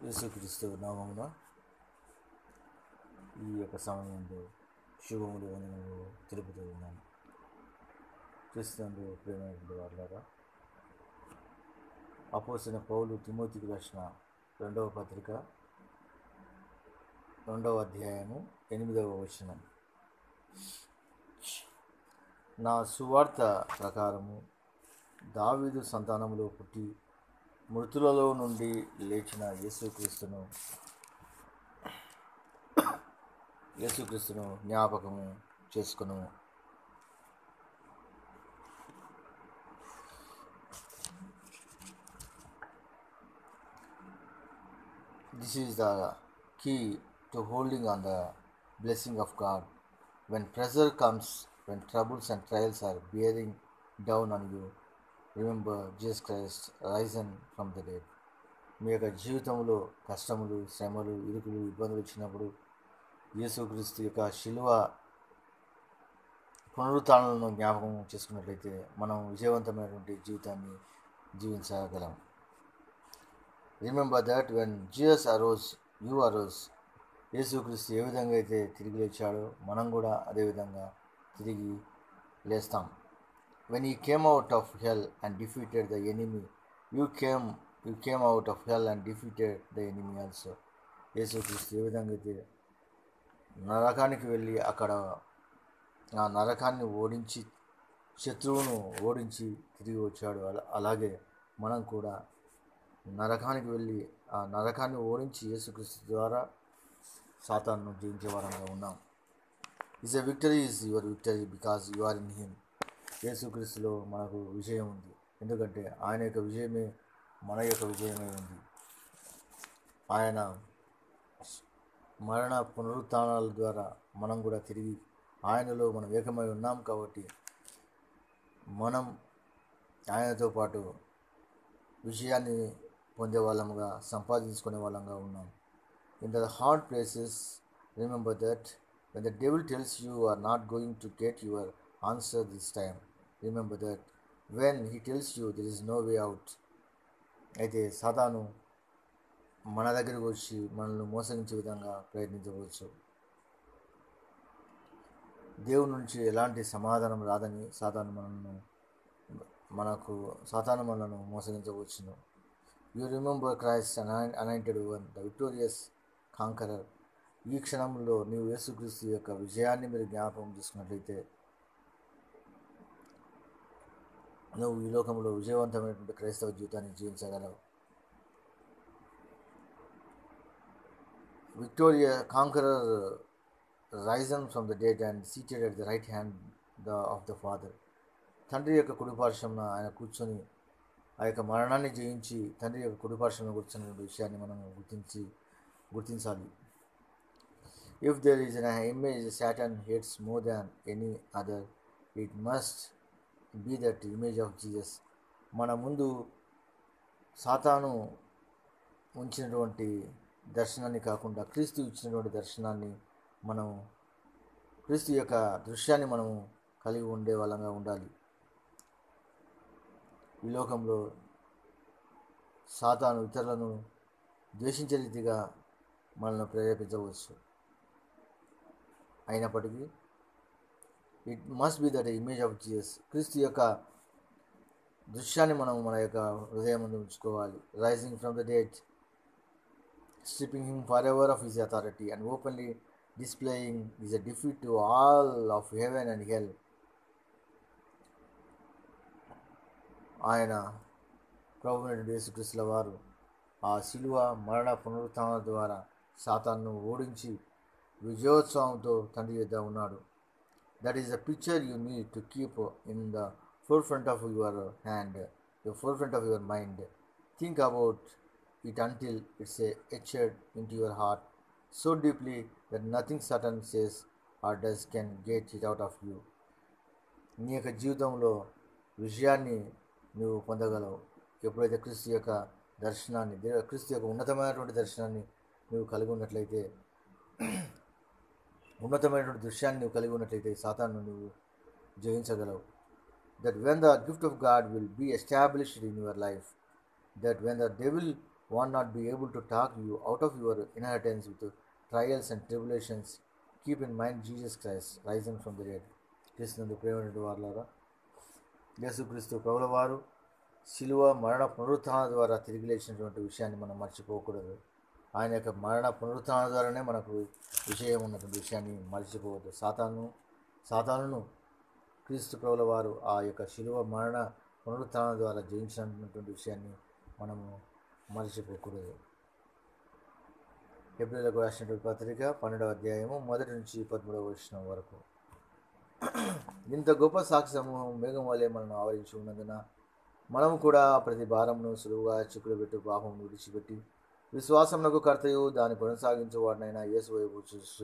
యేసుక్రీస్తు నామమున ఈ యొక్క సమయంలో శుభములు వందనములు తెలుపుతూ ఉన్నాను క్రీస్తునందు ప్రేమైనటువంటి వాళ్ళారా అపోసిన పౌలు తిమోతికి రాసిన రెండవ పత్రిక రెండవ అధ్యాయము ఎనిమిదవ వచనం నా సువార్త ప్రకారము దావీదు సంతానములో పుట్టి మృతులలో నుండి లేచిన యేసుక్రీస్తును యేసుక్రీస్తును జ్ఞాపకము చేసుకును This is the key to holding on the blessing of God. When pressure comes, when troubles and trials are bearing down on you, remember Jesus Christ risen from the dead. మీ యొక్క జీవితంలో కష్టములు శ్రమలు ఇరుకులు ఇబ్బందులు వచ్చినప్పుడు యేసుక్రీస్తు యొక్క శిలువ పునరుత్థానాలను జ్ఞాపకం చేసుకున్నట్లయితే మనం విజయవంతమైనటువంటి జీవితాన్ని జీవించగలం remember that when Jesus arose you arose యేసుక్రీస్తు ఏ విధంగా అయితే తిరిగి లేచాడో మనం కూడా అదే విధంగా తిరిగి లేస్తాం when he came out of hell and defeated the enemy you came you came out of hell and defeated the enemy also యేసుక్రీస్తు ఏ విధంగా అయితే నరకానికి వెళ్ళి అక్కడ ఆ నరకాన్ని ఓడించి శత్రువును ఓడించి తిరిగి వచ్చాడు అలా అలాగే మనం కూడా నరకానికి వెళ్ళి ఆ నరకాన్ని ఓడించి యేసుక్రీస్తు ద్వారా సాతాను జయించే వారంగా ఉన్నాం is a victory is your victory because you are in him యేసుక్రీస్తులో మనకు విజయం ఉంది ఎందుకంటే ఆయన యొక్క విజయమే మన యొక్క విజయమే ఉంది ఆయన మరణ పునరుత్థానాల ద్వారా మనం కూడా తిరిగి ఆయనలో మనం ఏకమై ఉన్నాం కాబట్టి మనం ఆయనతో పాటు విజయాన్ని పొందే వాళ్ళముగా సంపాదించుకునే వాళ్ళంగా ఉన్నాం in the hard places remember that when the devil tells you are not going to get your answer this time remember that when he tells you there is no way out అయితే సాతాను మన దగ్గరకు వచ్చి మనల్ని మోసగించే విధంగా ప్రయత్నించవచ్చు దేవుడి నుంచి ఎలాంటి సమాధానం రాదని సాతాను మనల్ని మనకు సాతాను మనలను మోసగించవచ్చును you remember Christ anointed one the victorious conqueror ఈ క్షణంలో నీవు యేసుక్రీస్తు యొక్క విజయాన్ని మీరు జ్ఞాపకం చేసుకున్నట్లయితే నువ్వు ఈ లోకంలో విజయవంతమైనటువంటి క్రైస్తవ జీవితాన్ని జీవించగలవు victorious conqueror risen from the dead and seated at the right hand the of the father తండ్రి యొక్క కుడిపార్శ్వంన ఆయన కూర్చొని ఆ యొక్క మరణాన్ని జయించి తండ్రి యొక్క కుడిపార్శ్వంలో కూర్చున్న విషయాన్ని మనం గుర్తించి గుర్తించాలి if there is an image Satan hates more than any other it must be that image of Jesus మన ముందు సాతాను ఉంచినటువంటి దర్శనాన్ని కాకుండా క్రీస్తు ఇచ్చినటువంటి దర్శనాన్ని మనం క్రీస్తు యొక్క దృశ్యాన్ని మనము కలిగి ఉండే వాళ్ళంగా ఉండాలి ఈ లోకంలో సాతాను ఇతరులను ద్వేషించే రీతిగా మనల్ని ప్రేరేపించవచ్చు అయినప్పటికీ it must be that image of Jesus క్రీస్తు యొక్క దృశ్యాన్ని మనం మన యొక్క హృదయం ముందు ఉంచుకోవాలి rising from the dead stripping him forever of his authority and openly displaying is a defeat to all of heaven and hell. ఆయన ప్రభునటువంటి యేసుక్రీస్తుల వారు ఆ శిలువ మరణ పునరుత్థానం ద్వారా సాతాన్ను ఓడించి విజయోత్సవంతో తండ్రి యొద్ద ఉన్నాడు that is the picture you need to keep in the forefront of your hand the forefront of your mind think about it until it's a etched into your heart so deeply that nothing Satan says or does can get it out of you. నీ యొక్క జీవితంలో విజయాన్ని నువ్వు పొందగలవు ఎప్పుడైతే క్రీస్తు యొక్క దర్శనాన్ని they- క్రీస్తు యొక్క ఉన్నతమైనటువంటి దర్శనాన్ని నువ్వు కలిగి ఉన్నట్లయితే ఉన్నతమైనటువంటి దృశ్యాన్ని నువ్వు కలిగి ఉన్నట్లయితే సాతాను నువ్వు జయించగలవు that when the gift of God will be established in your life that when the devil one not be able to talk you out of your inheritance with trials and tribulations. Keep in mind Jesus Christ, risen from the dead. క్రీస్తునందు ప్రేమైనటువంటి వారులారా యేసుక్రీస్తు ప్రభుల వారు శిలువ మరణ పునరుత్థాన ద్వారా తిరిగి లేచినటువంటి విషయాన్ని మనం మర్చిపోకూడదు ఆయన యొక్క మరణ పునరుత్థాన ద్వారానే మనకు విషయం ఉన్నటువంటి విషయాన్ని మర్చిపోవద్దు సాతాను సాతానును క్రీస్తు ప్రభుల వారు ఆ యొక్క శిలువ మరణ పునరుత్థానం ద్వారా జయించినటువంటి విషయాన్ని మనము మర్చిపోకూడదు ఏప్రిల్కు రాసినటువంటి పత్రిక పన్నెండవ అధ్యాయము మొదటి నుంచి పదమూడవ వచ్చిన వరకు ఇంత గొప్ప సాక్షి సమూహం మేఘం వలె మనను ఆవరించి ఉన్నందున మనము కూడా ప్రతి భారమును సులువుగా చిక్కులు పెట్టు పాపం విడిచిపెట్టి విశ్వాసమునకు కర్తయు దాన్ని కొనసాగించే వాడినైనా యేసు వైపు చూస్తూ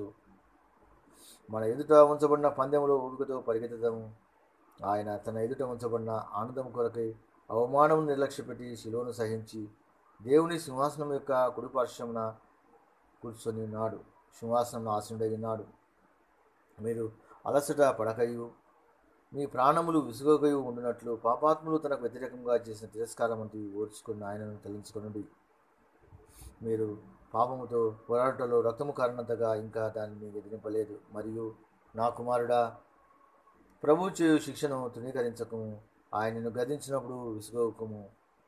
మన ఎదుట ఉంచబడిన పందెములో ఊపికతో పరిగెత్తదము ఆయన తన ఎదుట ఉంచబడిన ఆనందం కొరకై అవమానం నిర్లక్ష్యపెట్టి శిలువను సహించి దేవుని సింహాసనం యొక్క కుడిపార్శ్వమున కూర్చొని ఉన్నాడు సింహాసనం ఆసనుడగినాడు మీరు అలసట పడకయు మీ ప్రాణములు విసుగకయు ఉండినట్లు పాపాత్ములు తనకు వ్యతిరేకంగా చేసిన తిరస్కారం వంటివి ఓర్చుకున్న ఆయనను తలంచుకొనుడి మీరు పాపముతో పోరాటంలో రక్తము కారణంతగా ఇంకా దానిని ఎదిరింపలేదు మరియు నా కుమారుడా ప్రభు చేయు శిక్షను తృణీకరించకము ఆయనను గదించినప్పుడు విసుగోకము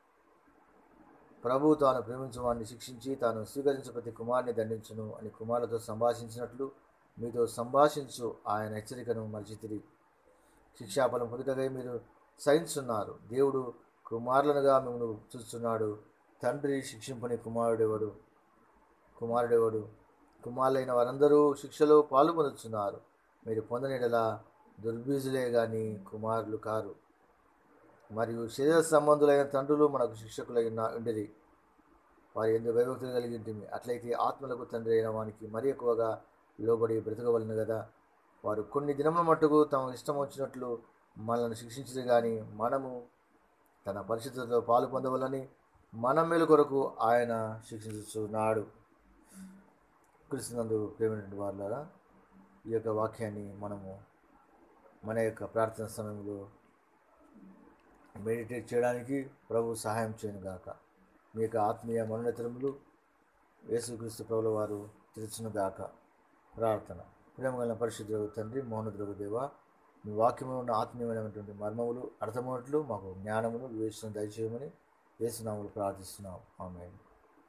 ప్రభు తాను ప్రేమించిన వాడిని శిక్షించి తాను స్వీకరించే ప్రతి కుమారుని దండించును అని కుమారులతో సంభాషించినట్లు మీతో సంభాషించు ఆయన హెచ్చరికను మరిచితిరి శిక్షాఫలం పొందుటకై మీరు సహించున్నారు దేవుడు కుమారులనుగా మిమ్మల్ని చూస్తున్నాడు తండ్రి శిక్షింపని కుమారుడెవడు కుమారుడెవడు కుమారులైన వారందరూ శిక్షలో పాలు పొందుతున్నారు మీరు పొందనిడలా దుర్బీజులే గాని కుమారులు కారు మరియు శరీర సంబంధులైన తండ్రులు మనకు శిక్షకులైన ఉండిరి వారి ఎందుకు వైభక్తులు కలిగి ఉంటుంది అట్లయితే ఆత్మలకు తండ్రి అయిన వానికి మరి ఎక్కువగా లోబడి బ్రతకవలను కదా వారు కొన్ని దినముల మట్టుకు తమ ఇష్టం వచ్చినట్లు మనల్ని శిక్షించదు కానీ మనము తన పరిస్థితులతో పాలు పొందవలని మన మేలు కొరకు ఆయన శిక్షిస్తున్నాడు క్రిస్తునందు ప్రేమైనటువంటి వారులారా ఈ యొక్క వాక్యాన్ని మనము మన యొక్క ప్రార్థన సమయంలో మెడిటేట్ చేయడానికి ప్రభు సహాయం చేయను గాక మీ యొక్క ఆత్మీయ మనోన్నతరములు యేసుక్రీస్తు ప్రభుల వారు తెరచును గాక ప్రార్థన ప్రేమగల పరిశుద్ధ తండ్రి మౌనద్రవ దేవ మీ వాక్యంలో ఉన్న ఆత్మీయమైనటువంటి మర్మములు అర్థమైనట్లు మాకు జ్ఞానమును వివేచన దయచేయమని యేసునాములు ప్రార్థిస్తున్నాం ఆమె